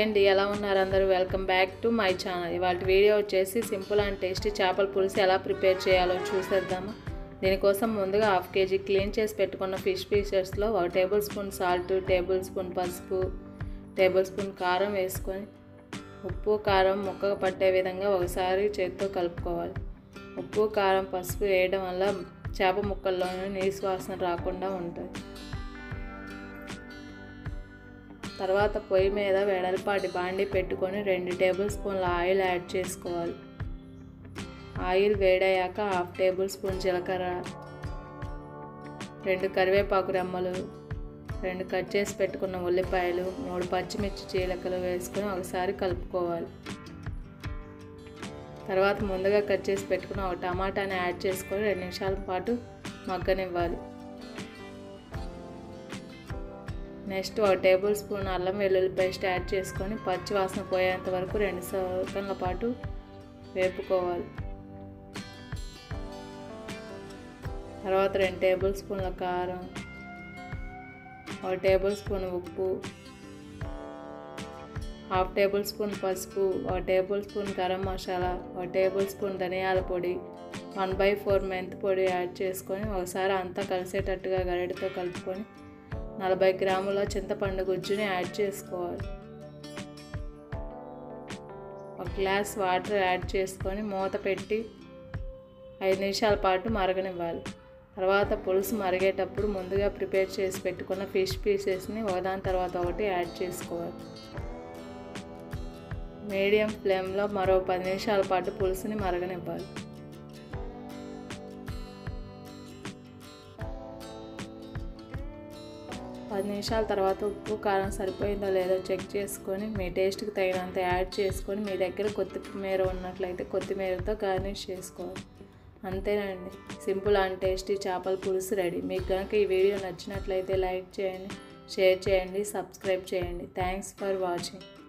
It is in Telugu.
అండి ఎలా ఉన్నారు అందరూ welcome back to my channel ఇవాళ వీడియో వచ్చేసి సింపుల్ అండ్ టేస్టీ చేపల పులుసు ఎలా ప్రిపేర్ చేయాలో చూసేద్దామా దీనికోసం ముందుగా హాఫ్ కేజీ క్లీన్ చేసి పెట్టుకున్న ఫిష్ పీసెస్లో ఒక tablespoon salt tablespoon పసుపు టేబుల్ స్పూన్ కారం వేసుకొని ఉప్పు కారం ముక్కకు పట్టే విధంగా ఒకసారి చేతితో కలుపుకోవాలి ఉప్పు కారం పసుపు వేయడం వల్ల చేప ముక్కల్లోనూ నీసు వాసన రాకుండా ఉంటుంది తర్వాత పొయ్యి మీద వెడల్పాటి బాండి పెట్టుకొని రెండు టేబుల్ స్పూన్ల ఆయిల్ యాడ్ చేసుకోవాలి ఆయిల్ వేడయ్యాక హాఫ్ టేబుల్ స్పూన్ జీలకర్ర రెండు కరివేపాకు రెమ్మలు రెండు కట్ చేసి పెట్టుకున్న ఉల్లిపాయలు మూడు పచ్చిమిర్చి చీలకలు వేసుకొని ఒకసారి కలుపుకోవాలి తర్వాత ముందుగా కట్ చేసి పెట్టుకున్న ఒక టమాటాని యాడ్ చేసుకొని రెండు నిమిషాల పాటు మగ్గనివ్వాలి నెక్స్ట్ ఒక టేబుల్ స్పూన్ అల్లం వెల్లుల్లి పేస్ట్ యాడ్ చేసుకొని పచ్చి వాసన పోయేంత వరకు రెండు సెకండ్ల పాటు వేపుకోవాలి తర్వాత రెండు టేబుల్ స్పూన్ల కారం ఒక టేబుల్ స్పూన్ ఉప్పు హాఫ్ టేబుల్ స్పూన్ పసుపు ఒక టేబుల్ స్పూన్ గరం మసాలా ఒక టేబుల్ స్పూన్ ధనియాల పొడి వన్ బై ఫోర్ మెంతి పొడి యాడ్ చేసుకొని ఒకసారి అంతా కలిసేటట్టుగా గరిటతో కలుపుకొని నలభై గ్రాముల చింతపండు గుజ్జుని యాడ్ చేసుకోవాలి ఒక గ్లాస్ వాటర్ యాడ్ చేసుకొని మూత పెట్టి ఐదు నిమిషాల పాటు మరగనివ్వాలి తర్వాత పులుసు మరిగేటప్పుడు ముందుగా ప్రిపేర్ చేసి పెట్టుకున్న ఫిష్ పీసెస్ని ఒకదాని తర్వాత ఒకటి యాడ్ చేసుకోవాలి మీడియం ఫ్లేమ్లో మరో పది నిమిషాల పాటు పులుసుని మరగనివ్వాలి పది నిమిషాల తర్వాత ఉప్పు కారం సరిపోయిందో లేదో చెక్ చేసుకొని మీ టేస్ట్కి తగినంత యాడ్ చేసుకొని మీ దగ్గర కొత్తిమీర ఉన్నట్లయితే కొత్తిమీరతో గార్నిష్ చేసుకోవాలి అంతేనండి సింపుల్ అండ్ టేస్టీ చేపల పులుసు రెడీ మీకు కనుక ఈ వీడియో నచ్చినట్లయితే లైక్ చేయండి షేర్ చేయండి సబ్స్క్రైబ్ చేయండి థ్యాంక్స్ ఫర్ వాచింగ్